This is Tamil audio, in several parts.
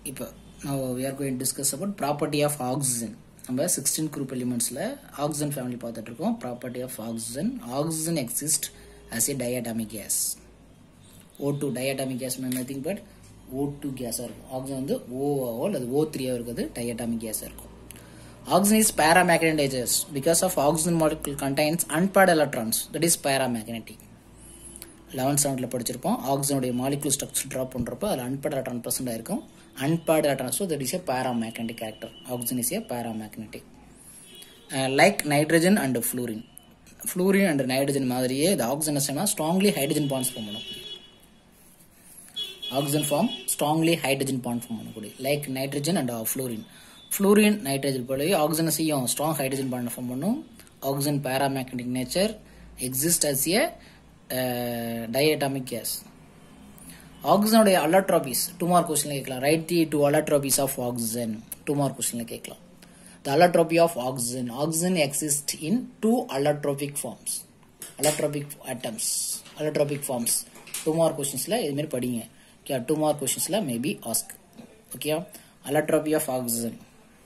இப்போ now we are going to discuss about property of oxygen நம்ம சிக்ஸ்டீன் குரூப் எலிமெண்ட்ஸில் ஆக்சிஜன் ஃபேமிலி பார்த்துட்டு இருக்கோம் property of oxygen oxygen exist as a diatomic gas O two diatomic gas nothing but O two கேஸாக இருக்கும் ஆக்சிஜன் வந்து ஓவோ அல்லது ஓ த்ரீயாக இருக்கிறது டயட்டாமிக் கேஸாக இருக்கும் Oxygen is paramagnetic because of oxygen molecule contains unpaired electrons that is paramagnetic. Eleventh ஸ்டாண்டர்டில் படிச்சிருப்போம் ஆக்சிஜனுடைய மாலிகுல் ஸ்ட்ரக்சர் ட்ராப் பண்ணுறப்போ அதில் அன்பேர்ட் எலக்ட்ரான் ப்ரெசென்ட் ஆயிருக்கும் unpaired electron so that is a paramagnetic character oxygen is a paramagnetic like nitrogen and fluorine fluorine and nitrogen மாதிரியே இந்த oxygen strongly hydrogen bonds form பண்ணும் oxygen form strongly hydrogen bond form பண்ணக்கூடிய like nitrogen and fluorine fluorine nitrogen போலவே ஆக்சிஜன் செய்யும் ஸ்ட்ராங் ஹைட்ரஜன் பாண்ட் ஃபார்ம் பண்ணும் oxygen paramagnetic nature exist as a diatomic gas ஆக்சிஜனுடைய அலட்ராபிஸ் டூ மார்க் கொஸ்டின்ல கேட்கலாம் right the two அலட்ராபிஸ் of oxygen two mark கொஸ்டின்ல கேட்கலாம் the allotrope of oxygen oxygen exist in two allotropic forms allotropic atoms allotropic forms two mark கொஸ்டின்ஸ்ல இது மாதிரி படிங்க ஓகே டூ மார்க் கொஸ்டின்ஸ்ல maybe ask okay allotrope of oxygen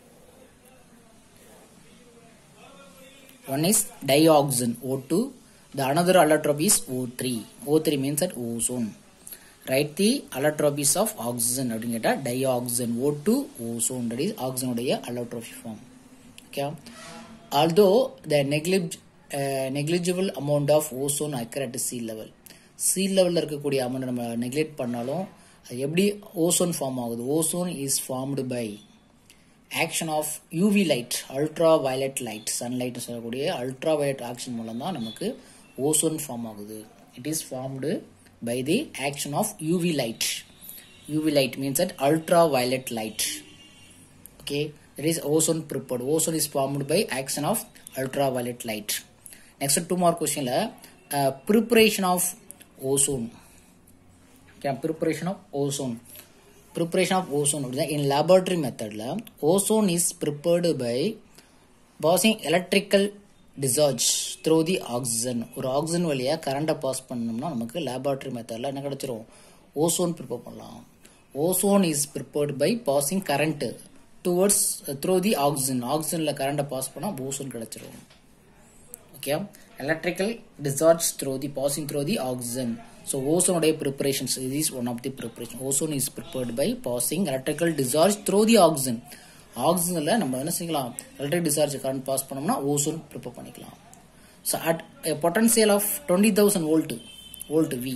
one is dioxin O2 the another allotrope is O3 O3 means that ozone write the allotropes of oxygen அப்படின்னு கேட்டா dioxin O2 ozone that is oxygen உடைய allotropy form okay although the neglig uh, negligible amount of ozone occur at sea level sea level இருக்கக்கூடிய அமௌண்ட் நம்ம நெக்லெக்ட் பண்ணாலும் அது எப்படி ஓசோன் ஃபார்ம் ஆகுது ozone is formed by action of UV light ultraviolet light sunlight சொல்லக்கூடிய அல்ட்ரா வயலட் ஆக்ஷன் மூலம் தான் நமக்கு ஓசோன் ஃபார்ம் ஆகுது it is formed by the action of UV light UV light means at ultraviolet light okay that is ozone prepared ozone is formed by action of ultraviolet light next two mark கொஸ்டின்ல preparation of ozone preparation of ozone preparation of ozone அப்படின்னா இன் லேபரட்டரி மெத்தடில் ozone is prepared by passing electrical discharge through the oxygen ஒரு ஆக்சிஜன் வழியாக கரண்ட்டை பாஸ் பண்ணோம்னா நமக்கு லேபரட்டரி மெத்தடில் என்ன கிடைச்சிரும் ஓசோன் ப்ரிப்பேர் பண்ணலாம் ozone is prepared by passing current towards through the oxygen ஆக்சிஜனில் கரண்ட்டை பாஸ் பண்ணால் ஓசோன் கிடைச்சிரும் okay electrical discharge through the passing through the oxygen so ஓசோனுடைய ப்ரிப்பரேஷன்ஸ் இது is one of the preparation ozone is prepared by passing electrical discharge through the oxygen ஆக்சிஜனில் நம்ம என்ன செய்யலாம் எலக்ட்ரிக் டிசார்ஜ் கரண்ட் பாஸ் பண்ணோம்னா ஓசோன் ப்ரிப்பேர் பண்ணிக்கலாம் so at potential of twenty thousand volt volt V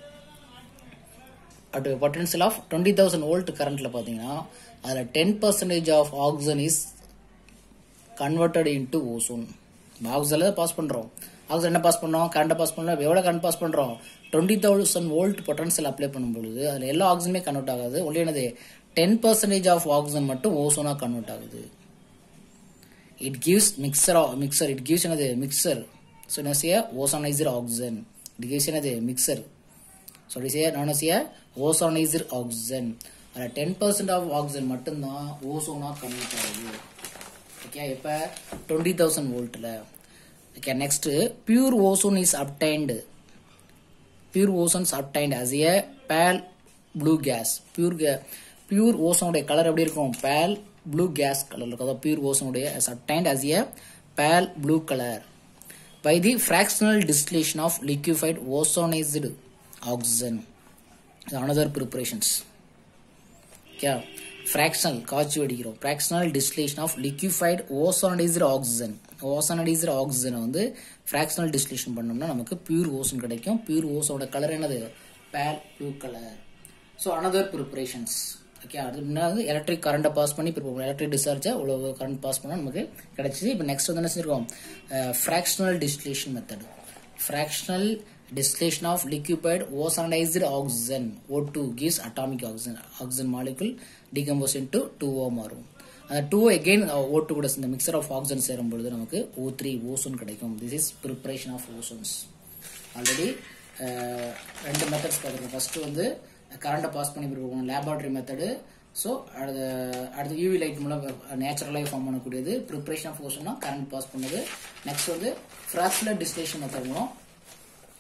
at potential of twenty thousand volt கரண்ட்ல பார்த்தீங்கன்னா அதில் ten percentage of oxygen is converted into ozone ஆக்சிஜனில் தான் பாஸ் பண்ணுறோம் ஆக்சிஜன் என்ன பாஸ் பண்ணோம் கரண்ட்டை பாஸ் பண்ணோம் எவ்வளோ கரண்ட் பாஸ் பண்ணுறோம் twenty thousand volt potential apply பண்ணும்பொழுது அதில் எல்லா ஆக்சிஜனுமே கன்வெர்ட் ஆகாது ஒன்லி என்னது டென் பர்சன்டேஜ் ஆஃப் ஆக்சிஜன் மட்டும் ஓசோனாக கன்வெர்ட் ஆகுது it gives mixture mixture it gives என்னது மிக்சர் ஸோ என்ன செய்ய ஓசோனைசர் ஆக்சிஜன் இட் கிவ்ஸ் என்னது மிக்சர் ஸோ இட் செய்ய நான் செய்ய ஓசோனைசர் ஆக்சிஜன் அதில் டென் பர்சன்ட் ஆஃப் ஆக்சிஜன் மட்டும்தான் ஓசோனாக கன்வெர்ட் ஆகுது ஓகே இப்போ டுவெண்ட்டி தௌசண்ட் வோல்ட்டில் okay next pure ozone is obtained pure ozone's obtained as a pale blue gas pure pure ஓசோனுடைய கலர் எப்படி இருக்கும் பேல் ப்ளூ கேஸ் கலர் இருக்கும் அதாவது பியூர் ஓசோனுடைய as obtained as a pale blue color by the fractional distillation of liquefied ozonized oxygen another preparations okay fractional காய்ச்சி வெடிக்கிறோம் fractional distillation of liquefied ozonized oxygen ozonized oxygen வந்து fractional distillation பண்ணோம்னா நமக்கு பியூர் ஓசோன் கிடைக்கும் பியூர் ஓசோனோட கலர் என்னது pale blue colour so another preparations okay அது முன்னாடி எலக்ட்ரிக் கரண்ட்டை பாஸ் பண்ணி ப்ரிப்பேர் எலக்ட்ரிக் டிஸ்சார்ஜை இவ்வளோ கரண்ட் பாஸ் பண்ணால் நமக்கு கிடைச்சிது இப்போ நெக்ஸ்ட் வந்து என்ன செஞ்சிருக்கோம் fractional distillation method fractional distillation of liquefied ozonized oxygen O2 gives atomic oxygen oxygen molecule decompose into 2O மாறும் அந்த 2O again O2 கூட இந்த மிக்சர் ஆஃப் ஆக்சிஜன் சேரும் பொழுது நமக்கு O3 ஓசோன் கிடைக்கும் this is preparation of ozone's already ரெண்டு மெத்தட்ஸ் பார்த்துருக்கோம் ஃபர்ஸ்ட் வந்து கரண்ட்டை பாஸ் பண்ணி ப்ரிப்பேர் லேபார்டரி மெத்தடு ஸோ அடுத்த அடுத்து யூவி லைட் மூலம் நேச்சுரலாக ஃபார்ம் பண்ணக்கூடியது ப்ரிப்பரேஷன் ஆஃப் ஓசோன்னா கரண்ட் பாஸ் பண்ணுது நெக்ஸ்ட் வந்து ஃப்ராக்சுலர் டிஸ்லேஷன் மெத்தட் மூலம்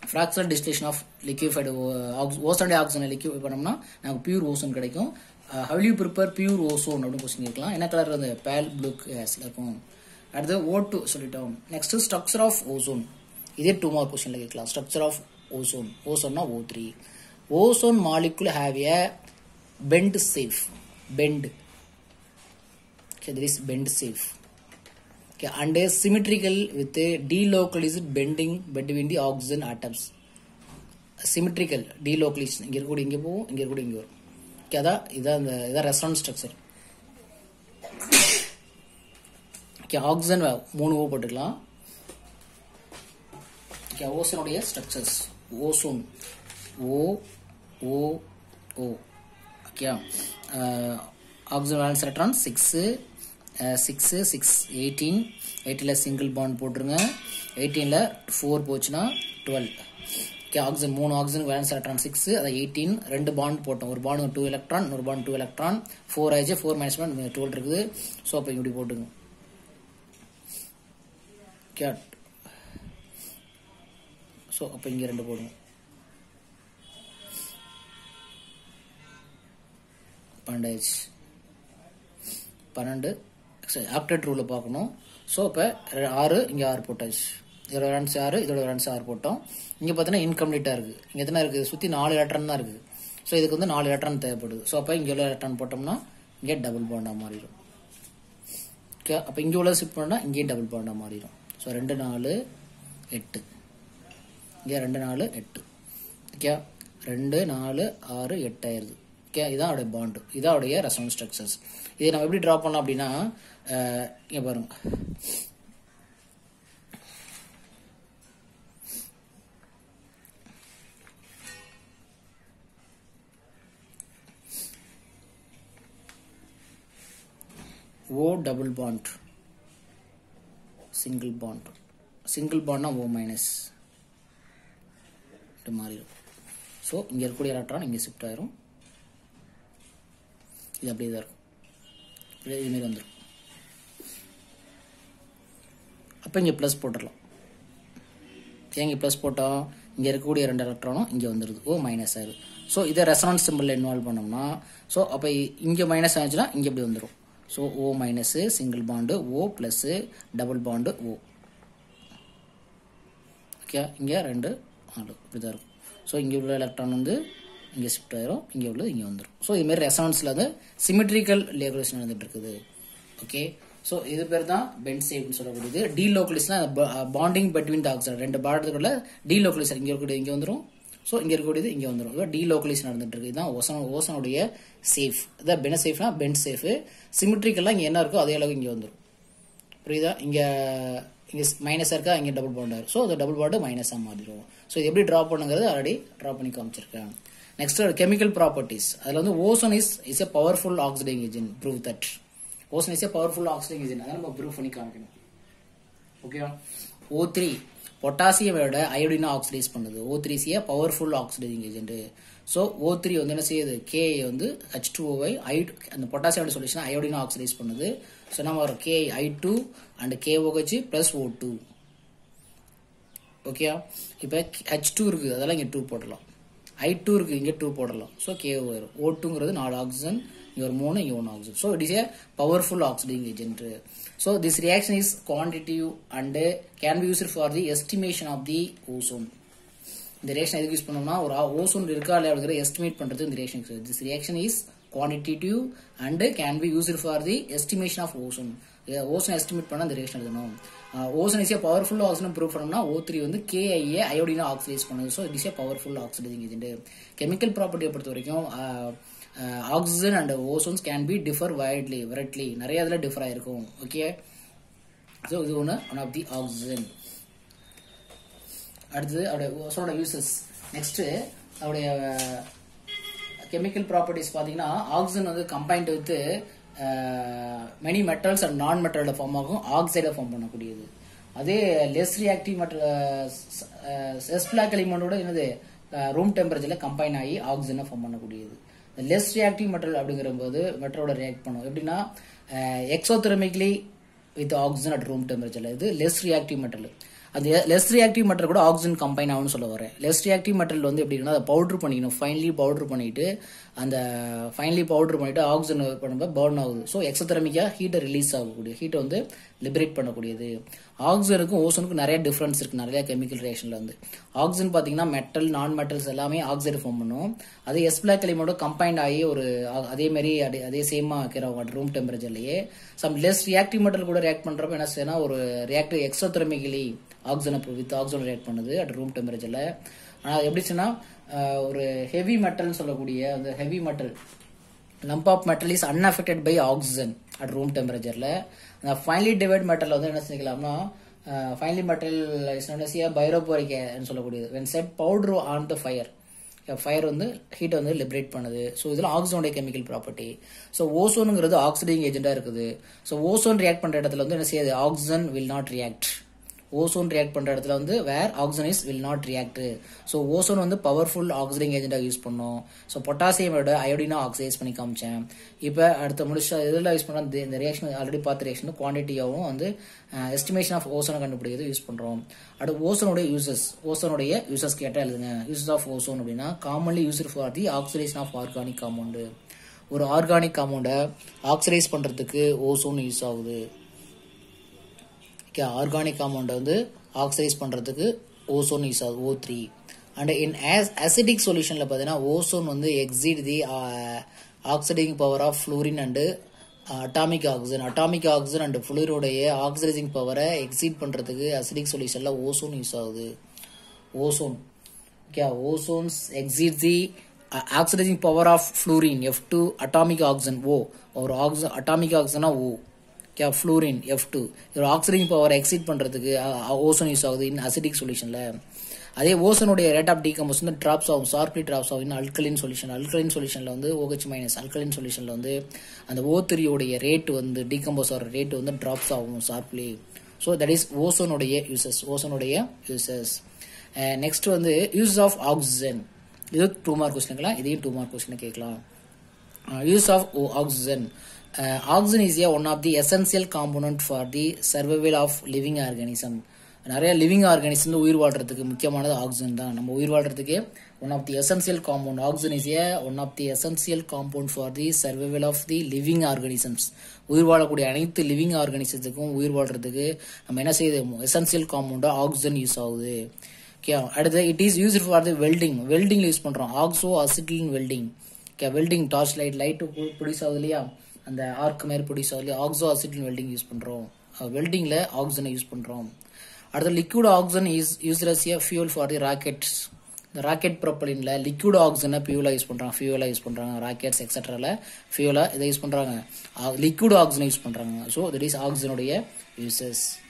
fractional distillation of liquefied ozone டை ஆக்சிஜனை லிக்யூஃபை பண்ணோம்னா நமக்கு பியூர் ஓசோன் கிடைக்கும் how you prepare pure ozone அப்படின்னு கொஸ்டின் கேட்கலாம் என்ன கலர் வந்து பேல் ப்ளூ கேஸ்ல இருக்கும் அடுத்து ஓ டூ சொல்லிட்டோம் நெக்ஸ்ட் ஸ்ட்ரக்சர் ஆஃப் ஓசோன் இதே டூ மார்க் கொஸ்டின்ல கேட்கலாம் ஸ்ட்ரக்சர் ஆஃப் ஓசோன் ஓசோன்னா O three ozone molecule have a bent shape bend okay there is bend safe okay and a symmetrical with a delocalized bending between the oxygen atoms symmetrical delocalization இங்க இருக்கக்கூடிய இங்க போகும் இங்க இருக்கக்கூடிய இங்க வரும் okay அதான் இதான் இந்த இதான் ரெஸ்டாரண்ட் ஸ்ட்ரக்சர் ஓகே ஆக்சிஜன் மூணு ஓ போட்டுக்கலாம் ஓகே ஓசனுடைய structures ozone O O O okay oxygen valence electron six six six eighteen எயிட்டில் சிங்கிள் பாண்ட் போட்டுருங்க எயிட்டீனில் ஃபோர் போச்சுன்னா டுவெல் ஓகே ஆக்சிஜன் மூணு ஆக்சிஜன் வேலன்ஸ் எலக்ட்ரான் சிக்ஸ் அதை எயிட்டீன் ரெண்டு பாண்ட் போட்டோம் ஒரு பாண்ட் டூ எலக்ட்ரான் ஒரு பாண்ட் டூ எலக்ட்ரான் ஃபோர் ஆயிடுச்சு ஃபோர் மைனஸ் ஒன் டுவெல் இருக்குது ஸோ அப்போ இப்படி போட்டுங்க ஓகே ஸோ அப்போ இங்கே ரெண்டு போடுங்க பன்னெண்டு ஆயிடுச்சு பன்னெண்டு ஆப்டேட் ரூலில் பார்க்கணும் ஸோ இப்போ ஆறு இங்கே ஆறு போட்டாச்சு இதோட ரன்ஸ் ஆறு இதோட ரன்ஸ் ஆறு போட்டோம் இங்கே பார்த்தீங்கன்னா இன்கம்ப்ளீட்டாக இருக்குது இங்கே எத்தனை இருக்குது சுற்றி நாலு எலக்ட்ரான் தான் இருக்குது ஸோ இதுக்கு வந்து நாலு எலக்ட்ரான் தேவைப்படுது ஸோ அப்போ இங்கே உள்ள எலக்ட்ரான் போட்டோம்னா இங்கே டபுள் பாண்டாக மாறிடும் ஓகே அப்போ இங்கே உள்ள ஷிஃப்ட் பண்ணால் இங்கேயே டபுள் பாண்டாக மாறிடும் ஸோ ரெண்டு நாலு எட்டு இங்கே ரெண்டு நாலு எட்டு ஓகே ரெண்டு நாலு ஆறு எட்டு ஆயிருது ஓகே இதான் அவருடைய பாண்டு இதான் அவருடைய ரெசனன்ஸ் ஸ்ட்ரக்சர்ஸ் இதை நம்ம எப்படி ட்ரா பண்ணலாம் அப்படின்னா இங்கே பாருங்க O double bond single bond சிங்கிள் பாண்ட்னா ஓ மைனஸ் மாறிடும் ஸோ இங்கே இருக்கக்கூடிய எலக்ட்ரான் இங்கே ஷிஃப்ட் ஆயிரும் இது அப்படியே தான் இருக்கும் இப்படியே இதுமாரி வந்துடும் அப்போ இங்கே ப்ளஸ் போட்டுடலாம் ஏன் இங்கே ப்ளஸ் போட்டோம் இங்கே இருக்கக்கூடிய ரெண்டு எலக்ட்ரானும் இங்கே வந்துடுது ஓ மைனஸ் ஆயிடுது ஸோ இதை ரெசனன்ஸ் சிம்பிளில் இன்வால்வ் பண்ணோம்னா ஸோ அப்போ இங்கே மைனஸ் ஆச்சுன்னா இங்கே இப்படி வந்துடும் so O minus single bond O plus double bond O okay இங்கே ரெண்டு நாலு இப்படி தான் இருக்கும் ஸோ இங்கே உள்ள எலக்ட்ரான் வந்து இங்கே ஷிஃப்ட் ஆயிரும் இங்கே உள்ளது இங்கே வந்துடும் ஸோ இதுமாரி ரெசனன்ஸில் வந்து சிமெட்ரிக்கல் லேகுலேஷன் நடந்துட்டு இருக்குது ஓகே ஸோ இது பேர் தான் பென்ட் சேப்னு சொல்லக்கூடியது டீலோக்கலிஸ்னா பாண்டிங் பிட்வீன் த ஆக்சைடு ரெண்டு பாடத்துக்குள்ள டீலோக்கலிசர் இங்கே இருக்கக்கூடிய இங்கே வந்துடும் ஸோ இங்கே இருக்கக்கூடியது இங்கே வந்துடும் இப்போ டீலோக்கலிஸ் நடந்துட்டு இருக்கு இதுதான் ஓசன் ஓசனுடைய சேஃப் இதான் பென சேஃப்னா பென்ட் சேஃப் சிமெட்ரிக்கெல்லாம் இங்கே என்ன இருக்கோ அதே அளவுக்கு இங்கே வந்துடும் புரியுதா இங்கே இங்கே மைனஸாக இருக்கா இங்கே டபுள் பாண்ட் ஸோ அது டபுள் பாண்டு மைனஸாக மாறிடும் ஸோ இது எப்படி ட்ரா பண்ணுங்கிறது ஆல்ரெடி ட்ரா பண்ணி காமிச்சிருக்கேன் நெக்ஸ்ட் கெமிக்கல் ப்ராப்பர்ட்டிஸ் அதில் வந்து ozone is is a powerful oxidizing agent prove that ozone is a powerful oxidizing agent அதை நம்ம ப்ரூவ் பண்ணி காமிக்கணும் ஓகேவா ஓ த்ரீ பொட்டாசியமோட அயோடினா ஆக்சிடைஸ் பண்ணுது ஓ த்ரீ சிய powerful oxidizing agent so O three வந்து என்ன செய்யுது கே வந்து ஹெச் டூ ஓவை ஐ அந்த பொட்டாசியம் சொல்லிச்சுன்னா அயோடினா ஆக்சிடைஸ் பண்ணுது ஸோ நம்ம வரும் K I two and K OH plus O two okay இப்போ ஹெச் டூ இருக்குது அதெல்லாம் இங்கே டூ போடலாம் ஐ டூ இருக்குது இங்கே டூ போடலாம் ஸோ கே வரும் ஓ டூங்கிறது நாலு ஆக்சிஜன் இங்கே ஒரு மூணு இங்கே ஒன்று oxygen so it is a powerful oxidizing agent so this reaction is quantitative and can be used for the estimation of the ozone இந்த ரியாக்ஷன் எதுக்கு யூஸ் பண்ணோம்னா ஒரு ஓசோன் இருக்கா இல்லையா அப்படிங்கிற எஸ்டிமேட் பண்ணுறது இந்த reaction this reaction is quantitative and can be used for the estimation of ozone ozone estimate பண்ண அந்த ரியாக்ஷன் எழுதணும் ozone is a powerful oxygen prove பண்ணோம்னா ஓ த்ரீ வந்து கேஐஏ அயோடினா ஆக்சிடைஸ் பண்ணுது so it is a powerful oxidizing agent chemical ப்ராப்பர்ட்டியை பொறுத்த வரைக்கும் oxygen and ozones can be differ widely variedly நிறைய இதில் டிஃபர் ஆயிருக்கும் ஓகே ஸோ இது ஒன்று ஒன் ஆஃப் தி ஆக்சிஜன் அடுத்தது அவருடைய ஓசோனோட யூசஸ் நெக்ஸ்ட் அவருடைய கெமிக்கல் ப்ராப்பர்ட்டிஸ் பார்த்தீங்கன்னா ஆக்சிஜன் வந்து combined with many metals and நான் மெட்டலோட ஃபார்ம் ஆகும் ஆக்சைடை ஃபார்ம் பண்ணக்கூடியது அதே லெஸ் ரியாக்டிவ் மெட்டல் செஸ் பிளாக் எலிமெண்டோட என்னது ரூம் டெம்பரேச்சர்ல கம்பைன் ஆகி ஆக்சிஜனை ஃபார்ம் பண்ணக்கூடியது லெஸ் ரியாக்டிவ் மெட்டல் அப்படிங்கிற போது மெட்டலோட ரியாக்ட் பண்ணும் எப்படின்னா exothermically with oxygen at room டெம்பரேச்சர்ல இது லெஸ் ரியாக்டிவ் மெட்டல் அந்த லெஸ் ரியாக்டிவ் மெட்டல் கூட ஆக்சிஜன் கம்பைன் ஆகும்னு சொல்ல வரேன் லெஸ் ரியாக்டிவ் மெட்டல் வந்து எப்படின்னா அதை பவுடர் பண்ணிக்கணும் ஃபைனலி பவுடர் பண்ணிட்டு அந்த ஃபைனலி பவுடர் பண்ணிட்டு ஆக்சிஜன் பண்ணும்போது பர்ன் ஆகுது ஸோ எக்ஸத்தரமிக்காக ஹீட்டை ரிலீஸ் ஆகக்கூடிய ஹீட்டை வந்து லிபரேட் பண்ணக்கூடியது ஆக்சிஜனுக்கும் ஓசனுக்கும் நிறைய டிஃப்ரென்ஸ் இருக்கு நிறைய கெமிக்கல் ரியாக்ஷன்ல வந்து ஆக்சிஜன் பார்த்தீங்கன்னா மெட்டல் நான் மெட்டல்ஸ் எல்லாமே ஆக்சைடு ஃபார்ம் பண்ணும் அதே எஸ் பிளாக் எலிமெண்டோ கம்பைண்ட் ஆகி ஒரு ஆ- அதே மாதிரி அதே அதே சேமா இருக்கிற ரூம் டெம்பரேச்சர்லயே சம் லெஸ் ரியாக்டிவ் மெட்டல் கூட ரியாக்ட் பண்றப்ப என்ன செய்யணும் ஒரு ரியாக்டிவ் எக்ஸோதெர்மிக்கலி ஆக்சிஜனை வித் ஆக்சிஜன் ரியாக்ட் பண்ணுது அட் ரூம் டெம்பரேச்சர்ல ஆனால் எப்படி சொன்னா ஆஹ், ஒரு ஹெவி மெட்டல்னு சொல்லக்கூடிய அந்த heavy metal lump of metal is unaffected by oxygen at room temperature அந்த finely divided metal வந்து என்ன செஞ்சுக்கலாம்னா finely metal is known as a pyrophoric ன்னு சொல்லக்கூடியது when set powder on the fire fire வந்து ஹீட்டை வந்து லிபரேட் பண்ணுது ஸோ இதில் ஆக்சிஜனுடைய கெமிக்கல் ப்ராப்பர்ட்டி ஸோ ஓசோனுங்கிறது ஆக்சிடைங் ஏஜென்ட்டாக இருக்குது ஸோ ஓசோன் ரியாக்ட் பண்ணுற இடத்துல வந்து என்ன செய்யுது oxygen will not react ozone react பண்ற இடத்துல வந்து where oxygen is will not react so ozone வந்து பவர்ஃபுல் ஆக்சிடிங் ஏஜென்ட்டாக யூஸ் பண்ணோம் ஸோ பொட்டாசியமோட அயோடினா ஆக்சைஸ் பண்ணி காமிச்சேன் இப்போ அடுத்த முடிச்ச இதில் யூஸ் பண்ண இந்த- இந்த ரியாக்ஷன் ஆல்ரெடி பார்த்த ரியாக்ஷன் குவான்டிட்டியாகவும் வந்து எஸ்டிமேஷன் ஆஃப் ஓசோனை கண்டுபிடிக்கிறது யூஸ் பண்ணுறோம் அடுத்து ஓசோனுடைய யூசஸ் ஓசோனுடைய யூசஸ் கேட்டால் எழுதுங்க யூசஸ் ஆஃப் ஓசோன் அப்படின்னா commonly used for the oxidation of organic compound ஒரு ஆர்கானிக் காம்பவுண்டை ஆக்சிடைஸ் பண்ணுறதுக்கு ஓசோன் யூஸ் ஆகுது ஓகே ஆர்கானிக் காம்பவுண்டை வந்து ஆக்சைஸ் பண்ணுறதுக்கு ஓசோன் யூஸ் ஆகுது O three and in acidic சொல்யூஷனில் பார்த்தீங்கன்னா ஓசோன் வந்து exceed the oxidizing power of fluorine and atomic oxygen atomic oxygen and ஃப்ளூரோடைய ஆக்சிடைசிங் பவரை எக்ஸிட் பண்ணுறதுக்கு அசிடிக் சொல்யூஷனில் ஓசோன் யூஸ் ஆகுது ozone okay ozones exceed the uh, oxidizing power of fluorine f2 atomic oxygen o ஒரு oxygen atomic oxygen o okay fluorine f2 ஒரு ஆக்சிடைசிங் பவர் எக்ஸிட் பண்றதுக்கு ஓசோன் யூஸ் ஆகுது இன் அசிடிக் சொல்யூஷன்ல அதே ஓசனுடைய ரேட் ஆஃப் டீகம்போஸ் வந்து டிராப்ஸ் ஆகும் ஷார்ப்லி டிராப்ஸ் ஆகும் இன் அல்கலின் சொல்யூஷன் அல்கலின் சொல்யூஷன்ல வந்து OH மைனஸ் அல்கலின் சொல்யூஷன்ல வந்து அந்த ஓ த்ரீயோடைய ரேட் வந்து டீகம்போஸ் ஆகிற ரேட் வந்து டிராப்ஸ் ஆகும் ஷார்ப்லி ஸோ தட் இஸ் ஓசோனுடைய யூசஸ் ஓசோனுடைய யூசஸ் நெக்ஸ்ட் வந்து யூஸ் ஆஃப் ஆக்சிஜன் இது டூ மார்க் கொஸ்டின்க்கலாம் இதையும் டூ மார்க் கொஸ்டின் கேட்கலாம் use of oxygen oxygen is a one of the essential component for the survival of living organism நிறைய லிவிங் ஆர்கானிசம் உயிர் வாழ்றதுக்கு முக்கியமானது ஆக்சிஜன் தான் நம்ம உயிர் வாழ்றதுக்கு one of the essential compound oxygen is a one of the essential compound for the survival of the living organisms உயிர் வாழக்கூடிய அனைத்து லிவிங் ஆர்கானிசத்துக்கும் உயிர் வாழ்றதுக்கு நம்ம என்ன செய்யுது எசென்சியல் காம்பவுண்டா ஆக்சிஜன் யூஸ் ஆகுது ஓகே அடுத்து it is used for the welding வெல்டிங்ல யூஸ் பண்றோம் oxy acetylene welding okay welding torch light light produce ஆகுது இல்லையா அந்த ஆர்க் மாதிரி ப்ரொடியூஸ் ஆகுது இல்லையா ஆக்சோ அசிட்டிலின் வெல்டிங் யூஸ் பண்றோம் வெல்டிங்ல ஆக்சிஜனை யூஸ் பண்றோம் அடுத்து liquid oxygen is use as a fuel for the rockets இந்த ராக்கெட் ப்ரொப்பலின்ல லிக்விட் ஆக்சிஜனை ஃபியூலா யூஸ் பண்றாங்க ஃபியூலா யூஸ் பண்றாங்க ராக்கெட்ஸ் எக்ஸெட்ரால ஃபியூலா இதை யூஸ் பண்றாங்க லிக்விட் ஆக்சிஜனை யூஸ் பண்றாங்க ஸோ தட் இஸ் ஆக்சிஜனுடைய யூசஸ்